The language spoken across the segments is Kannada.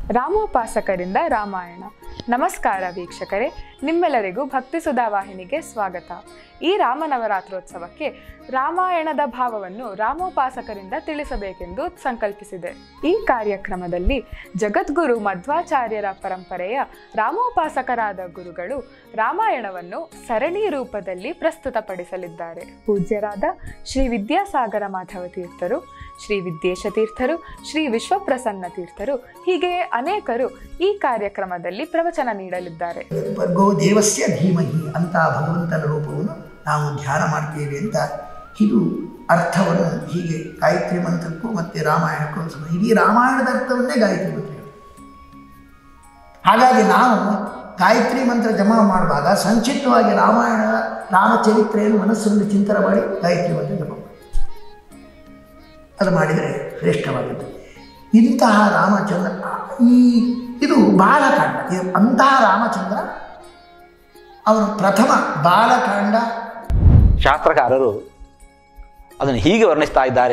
ರಾಮೋಪಾಸಕರಿಂದ ರಾಮಾಯಣ ನಮಸ್ಕಾರ ವೀಕ್ಷಕರೇ ನಿಮ್ಮೆಲ್ಲರಿಗೂ ಭಕ್ತಿ ಸುಧಾ ವಾಹಿನಿಗೆ ಸ್ವಾಗತ ಈ ರಾಮನವರಾತ್ರೋತ್ಸವಕ್ಕೆ ರಾಮಾಯಣದ ಭಾವವನ್ನು ರಾಮೋಪಾಸಕರಿಂದ ತಿಳಿಸಬೇಕೆಂದು ಸಂಕಲ್ಪಿಸಿದೆ ಈ ಕಾರ್ಯಕ್ರಮದಲ್ಲಿ ಜಗದ್ಗುರು ಮಧ್ವಾಚಾರ್ಯರ ಪರಂಪರೆಯ ರಾಮೋಪಾಸಕರಾದ ಗುರುಗಳು ರಾಮಾಯಣವನ್ನು ಸರಣಿ ರೂಪದಲ್ಲಿ ಪ್ರಸ್ತುತಪಡಿಸಲಿದ್ದಾರೆ ಪೂಜ್ಯರಾದ ಶ್ರೀ ವಿದ್ಯಾಸಾಗರ ಮಾಧವ ತೀರ್ಥರು ಶ್ರೀ ವಿದ್ಯೇಶ ತೀರ್ಥರು ಶ್ರೀ ವಿಶ್ವಪ್ರಸನ್ನ ತೀರ್ಥರು ಹೀಗೆ ಅನೇಕರು ಈ ಕಾರ್ಯಕ್ರಮದಲ್ಲಿ ಪ್ರವಚನ ನೀಡಲಿದ್ದಾರೆ ಭರ್ಗೋ ದೇವಸ್ಯ ಧೀಮಹಿ ಅಂತ ಭಗವಂತನ ರೂಪವನ್ನು ನಾವು ಧ್ಯಾನ ಮಾಡ್ತೇವೆ ಅಂತ ಇದು ಅರ್ಥವನ್ನು ಹೀಗೆ ಗಾಯತ್ರಿ ಮಂತ್ರಕ್ಕೂ ಮತ್ತು ರಾಮಾಯಣಕ್ಕೂ ಅನ್ಸುತ್ತೆ. ಇಡೀ ರಾಮಾಯಣದ ಅರ್ಥವನ್ನೇ ಗಾಯತ್ರಿ ಮಂತ್ರ ಹೇಳುತ್ತೆ. ಹಾಗಾಗಿ ನಾವು ಗಾಯತ್ರಿ ಮಂತ್ರ ಜಮಾ ಮಾಡುವಾಗ ಸಂಕ್ಷಿಪ್ತವಾಗಿ ರಾಮಾಯಣದ ರಾಮಚರಿತ್ರೆಯನ್ನು ಮನಸ್ಸಿನಲ್ಲಿ ಚಿಂತನೆ ಮಾಡಿ ಗಾಯತ್ರಿ ಮಂತ್ರ ಜಪ ಮಾಡಿ ಅದು ಮಾಡಿದರೆ ಶ್ರೇಷ್ಠವಾಗುತ್ತೆ ಇಂತಹ ರಾಮಚಂದ್ರ ಈ ಇದು ಬಾಲಕಾಂಡ ಇದು ಅಂತಹ ರಾಮಚಂದ್ರ ಅವನು ಪ್ರಥಮ ಬಾಲಕಾಂಡ ಶಾಸ್ತ್ರಕಾರರು ಅದನ್ನು ಹೀಗೆ ವರ್ಣಿಸ್ತಾ ಇದ್ದಾರೆ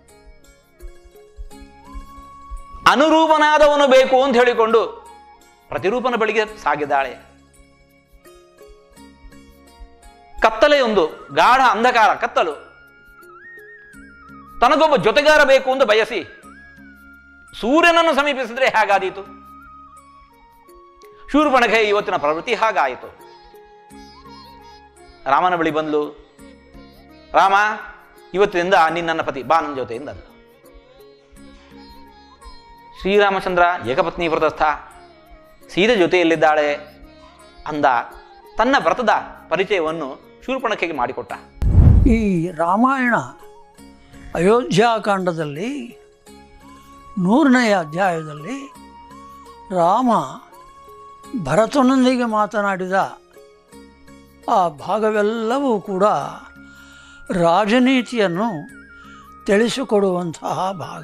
ಅನುರೂಪನಾದವನು ಬೇಕು ಅಂತ ಹೇಳಿಕೊಂಡು ಪ್ರತಿರೂಪನ ಬಳಿಗೆ ಸಾಗಿದ್ದಾಳೆ ಕತ್ತಲೆಯೊಂದು ಗಾಢ ಅಂಧಕಾರ ಕತ್ತಲು ತನಗೊಬ್ಬ ಜೊತೆಗಾರ ಬೇಕು ಎಂದು ಬಯಸಿ ಸೂರ್ಯನನ್ನು ಸಮೀಪಿಸಿದ್ರೆ ಹೇಗಾದೀತು ಶೂರ್ಪಣಖೆ ಇವತ್ತಿನ ಪ್ರವೃತ್ತಿ ಹಾಗಾಯಿತು ರಾಮನ ಬಳಿ ಬಂದ್ಲು ರಾಮ ಇವತ್ತಿನಿಂದ ನಿನ್ನ ಪತಿ ಬಾ ನನ್ನ ಜೊತೆಯಿಂದ ಅಂದ್ಲು ಶ್ರೀರಾಮಚಂದ್ರ ಏಕಪತ್ನಿ ವ್ರತಸ್ಥ ಸೀದ ಜೊತೆಯಲ್ಲಿದ್ದಾಳೆ ಅಂದ ತನ್ನ ವ್ರತದ ಪರಿಚಯವನ್ನು ಶೂರ್ಪಣಖೆಗೆ ಮಾಡಿಕೊಟ್ಟ ಈ ರಾಮಾಯಣ ಅಯೋಧ್ಯಾಕಾಂಡದಲ್ಲಿ ನೂರನೆಯ ಅಧ್ಯಾಯದಲ್ಲಿ ರಾಮ ಭರತನೊಂದಿಗೆ ಮಾತನಾಡಿದ ಆ ಭಾಗವೆಲ್ಲವೂ ಕೂಡ ರಾಜನೀತಿಯನ್ನು ತಿಳಿಸಿಕೊಡುವಂತಹ ಭಾಗ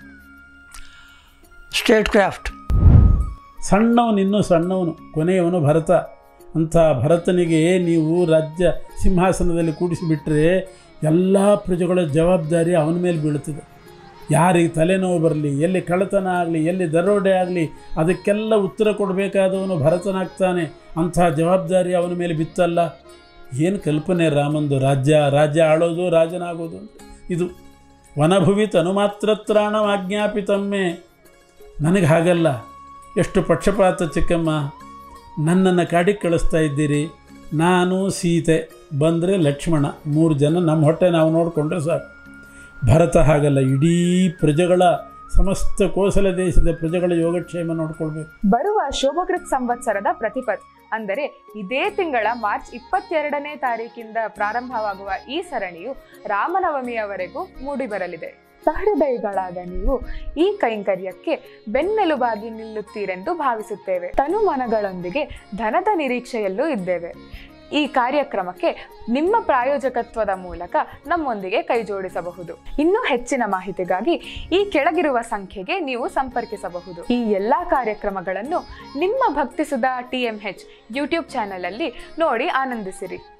ಸ್ಟೇಟ್ ಕ್ರಾಫ್ಟ್ ಸಣ್ಣವನು ಇನ್ನೂ ಸಣ್ಣವನು ಕೊನೆಯವನು ಭರತ ಅಂಥ ಭರತನಿಗೆ ನೀವು ರಾಜ್ಯ ಸಿಂಹಾಸನದಲ್ಲಿ ಕೂಡಿಸಿಬಿಟ್ರೆ ಎಲ್ಲ ಪ್ರಜೆಗಳ ಜವಾಬ್ದಾರಿ ಅವನ ಮೇಲೆ ಬೀಳುತ್ತದೆ ಯಾರಿಗೆ ತಲೆನೋವು ಬರಲಿ ಎಲ್ಲಿ ಕಳ್ಳತನ ಆಗಲಿ ಎಲ್ಲಿ ದರೋಡೆ ಆಗಲಿ ಅದಕ್ಕೆಲ್ಲ ಉತ್ತರ ಕೊಡಬೇಕಾದವನು ಭರತನಾಗ್ತಾನೆ ಅಂಥ ಜವಾಬ್ದಾರಿ ಅವನ ಮೇಲೆ ಬಿತ್ತಲ್ಲ ಏನು ಕಲ್ಪನೆ ರಾಮಂದು ರಾಜ್ಯ ರಾಜ್ಯ ಆಳೋದು ರಾಜನಾಗೋದು ಅಂತ ಇದು ವನಭುವಿ ತನುಮಾತ್ರತ್ರಾಣ ಆಜ್ಞಾಪಿತಮ್ಮೆ ನನಗೆ ಹಾಗಲ್ಲ ಎಷ್ಟು ಪಕ್ಷಪಾತ ಚಿಕ್ಕಮ್ಮ ನನ್ನನ್ನು ಕಾಡಿಗೆ ಕಳಿಸ್ತಾ ಇದ್ದೀರಿ ನಾನು ಸೀತೆ ಬಂದರೆ ಲಕ್ಷ್ಮಣ ಮೂರು ಜನ ನಮ್ಮ ಹೊಟ್ಟೆ ನಾವು ನೋಡಿಕೊಂಡ್ರೆ ಸಾಕು ಭರತ ಹಾಗಲ್ಲ ಇಡೀ ಪ್ರಜೆಗಳ ಸಮಸ್ತ ಕೋಸಲ ದೇಶದ ಪ್ರಜೆಗಳ ಯೋಗಕ್ಷೇಮ ನೋಡ್ಕೊಳ್ಬೇಕು ಬರುವ ಶೋಭಕೃತ್ ಸಂವತ್ಸರದ ಪ್ರತಿಪತ್ ಅಂದರೆ ಇದೇ ತಿಂಗಳ ಮಾರ್ಚ್ ಇಪ್ಪತ್ತೆರಡನೇ ತಾರೀಕಿಂದ ಪ್ರಾರಂಭವಾಗುವ ಈ ಸರಣಿಯು ರಾಮನವಮಿಯವರೆಗೂ ಮೂಡಿಬರಲಿದೆ ಸಹೃದಯಿಗಳಾದ ನೀವು ಈ ಕೈಂಕರ್ಯಕ್ಕೆ ಬೆನ್ನೆಲುಬಾಗಿ ನಿಲ್ಲುತ್ತೀರೆಂದು ಭಾವಿಸುತ್ತೇವೆ ತನುಮನಗಳೊಂದಿಗೆ ಧನದ ನಿರೀಕ್ಷೆಯಲ್ಲೂ ಇದ್ದೇವೆ ಈ ಕಾರ್ಯಕ್ರಮಕ್ಕೆ ನಿಮ್ಮ ಪ್ರಾಯೋಜಕತ್ವದ ಮೂಲಕ ನಮ್ಮೊಂದಿಗೆ ಕೈಜೋಡಿಸಬಹುದು ಇನ್ನೂ ಹೆಚ್ಚಿನ ಮಾಹಿತಿಗಾಗಿ ಈ ಕೆಳಗಿರುವ ಸಂಖ್ಯೆಗೆ ನೀವು ಸಂಪರ್ಕಿಸಬಹುದು ಈ ಎಲ್ಲಾ ಕಾರ್ಯಕ್ರಮಗಳನ್ನು ನಿಮ್ಮ Bhaktisudha T M H YouTube channel ಅಲ್ಲಿ ನೋಡಿ ಆನಂದಿಸಿರಿ